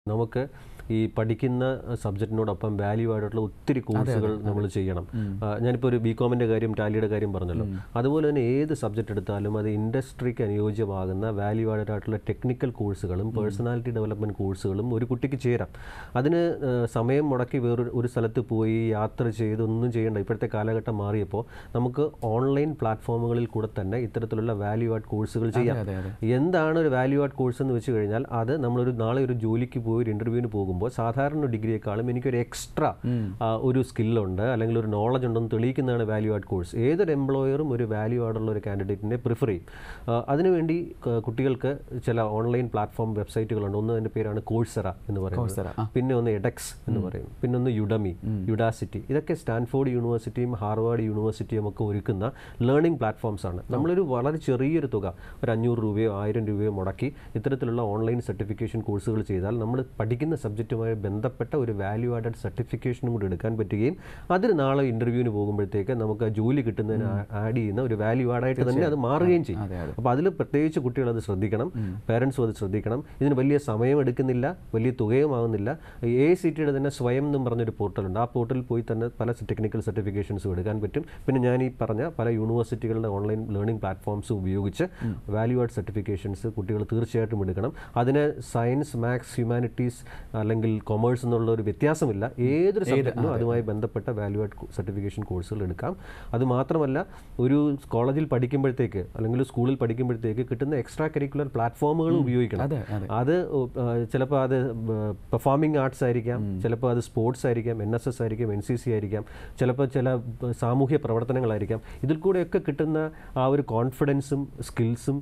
നമുക്ക് ഈ പഠിക്കുന്ന സബ്ജക്റ്റിനോടൊപ്പം വാല്യൂ ആയിട്ടുള്ള ഒത്തിരി കോഴ്സുകൾ നമ്മൾ ചെയ്യണം ആ, ഞാനിപ്പോൾ ഒരു ബി കോമിൻ്റെ കാര്യം ടാലിയുടെ കാര്യം പറഞ്ഞല്ലോ അതുപോലെ തന്നെ ഏത് സബ്ജക്റ്റ് എടുത്താലും അത് ഇൻഡസ്ട്രിക്ക് അനുയോജ്യമാകുന്ന വാല്യൂ ആഡഡ് ആയിട്ടുള്ള ടെക്നിക്കൽ കോഴ്സുകളും പേഴ്സണാലിറ്റി ഡെവലപ്മെൻറ്റ് കോഴ്സുകളും ഒരു കുട്ടിക്ക് ചേരാം അതിന് ആ, സമയം മുടക്കി വേറൊരു ഒരു സ്ഥലത്ത് പോയി യാത്ര ചെയ്ത് ഒന്നും ചെയ്യേണ്ട ഇപ്പോഴത്തെ കാലഘട്ടം മാറിയപ്പോൾ നമുക്ക് ഓൺലൈൻ പ്ലാറ്റ്ഫോമുകളിൽ കൂടെ തന്നെ ഇത്തരത്തിലുള്ള വാല്യൂ ആഡ് കോഴ്സുകൾ ചെയ്യാം അതെ അതെ എന്താണ് ഒരു വാല്യൂ ആഡ് കോഴ്സ് എന്ന് വെച്ച് കഴിഞ്ഞാൽ അത് നമ്മളൊരു നാളെ ഒരു ജോലിക്ക് പോയി ഒരു ഇൻ്റർവ്യൂവിന് പോകുമ്പോൾ സാധാരണ ഡിഗ്രിയെക്കാളും എനിക്കൊരു എക്സ്ട്രാ ഒരു സ്കില്ലുണ്ട് അല്ലെങ്കിൽ ഒരു നോളജ് ഉണ്ടെന്ന് തെളിയിക്കുന്നതാണ് വാല്യൂ ആഡ് കോഴ്സ് ഏതൊരു എംപ്ലോയറും ഒരു വാല്യൂ ആഡുള്ള ഒരു കാൻഡിഡേറ്റിനെ പ്രിഫർ ചെയ്യും ആ, അതിനുവേണ്ടി ക- കുട്ടികൾക്ക് ചില ഓൺലൈൻ പ്ലാറ്റ്ഫോം വെബ്സൈറ്റുകളുണ്ട് ഒന്ന് അതിൻ്റെ പേരാണ് കോഴ്സറ എന്ന് പറയുന്നത് Coursera, ആ. പിന്നെ ഒന്ന് എഡക്സ് എന്ന് പറയും പിന്നെ ഒന്ന് യുഡമി യുഡാസിറ്റി ഇതൊക്കെ സ്റ്റാൻഫോർഡ് യൂണിവേഴ്സിറ്റിയും ഹാർവാർഡ് യൂണിവേഴ്സിറ്റിയും ഒക്കെ ഒരുക്കുന്ന ലേണിംഗ് പ്ലാറ്റ്ഫോംസ് ആണ് നമ്മളൊരു വളരെ ചെറിയൊരു തുക ഒരു അഞ്ഞൂറ് രൂപയോ ആയിരം രൂപയോ മുടക്കി ഇത്തരത്തിലുള്ള ഓൺലൈൻ സർട്ടിഫിക്കേഷൻ കോഴ്സുകൾ ചെയ്താൽ നമ്മൾ പഠിക്കുന്ന സബ്ജക്റ്റുമായി ബന്ധപ്പെട്ട ഒരു വാല്യൂ ആഡഡ് സർട്ടിഫിക്കേഷനും കൂടി എടുക്കാൻ പറ്റുകയും അതിന് നാളെ ഇൻ്റർവ്യൂവിന് പോകുമ്പോഴത്തേക്ക് നമുക്ക് ആ ജോലി കിട്ടുന്നതിന് ആഡ് ചെയ്യുന്ന ഒരു വാല്യൂ ആഡായിട്ട് തന്നെ അത് മാറുകയും ചെയ്യും അതെ അതെ അപ്പോൾ അതിൽ പ്രത്യേകിച്ച് കുട്ടികൾ അത് ശ്രദ്ധിക്കണം പേരൻസും അത് ശ്രദ്ധിക്കണം ഇതിന് വലിയ സമയം എടുക്കുന്നില്ല വലിയ തുകയും ആവുന്നില്ല എ സി ടിയുടെ തന്നെ സ്വയം എന്നും പറഞ്ഞൊരു പോർട്ടലുണ്ട് ആ പോർട്ടലിൽ പോയി തന്നെ പല ടെക്നിക്കൽ സർട്ടിഫിക്കേഷൻസും എടുക്കാൻ പറ്റും പിന്നെ ഞാൻ ഈ പറഞ്ഞ പല യൂണിവേഴ്സിറ്റികളുടെ ഓൺലൈൻ ലേണിംഗ് പ്ലാറ്റ്ഫോംസും ഉപയോഗിച്ച് വാല്യൂ ആഡ് സർട്ടിഫിക്കേഷൻസ് കുട്ടികൾ തീർച്ചയായിട്ടും എടുക്കണം അതിന് സയൻസ് മാത്സ് ഹ്യൂമാനിറ്റീസ് അല്ലെങ്കിൽ കൊമേഴ്സ് എന്നുള്ള ഒരു വ്യത്യാസമില്ല ഏതൊരു സബ്ജക്റ്റിനും അതുമായി ബന്ധപ്പെട്ട വാല്യൂ ആഡ് സർട്ടിഫിക്കേഷൻ കോഴ്സുകൾ എടുക്കാം അത് മാത്രമല്ല ഒരു കോളേജിൽ പഠിക്കുമ്പോഴത്തേക്ക് അല്ലെങ്കിൽ സ്കൂളിൽ പഠിക്കുമ്പോഴത്തേക്ക് കിട്ടുന്ന എക്സ്ട്രാ കരിക്കുലർ പ്ലാറ്റ്ഫോമുകൾ ഉപയോഗിക്കണം അതെ അതെ അത് ചിലപ്പോൾ അത് പെർഫോമിംഗ് ആർട്സ് ആയിരിക്കാം ചിലപ്പോൾ അത് സ്പോർട്സ് ആയിരിക്കാം എൻ എസ് എസ് ആയിരിക്കാം എൻ സി സി ആയിരിക്കാം ചിലപ്പോൾ ചില ബ- സാമൂഹ്യ പ്രവർത്തനങ്ങളായിരിക്കാം ഇതിൽ കൂടെയൊക്കെ കിട്ടുന്ന ആ ഒരു കോൺഫിഡൻസും സ്കിൽസും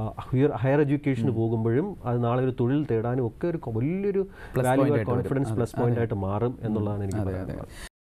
ഹയർ എഡ്യൂക്കേഷന് പോകുമ്പോഴും അത് നാളെ ഒരു തൊഴിൽ തേടാനും ഒക്കെ ഒരു വലിയൊരു വാല്യൂ കോൺഫിഡൻസ് പ്ലസ് പോയിന്റ് ആയിട്ട് മാറും എന്നുള്ളതാണ് എനിക്ക് പറയാനുള്ളത്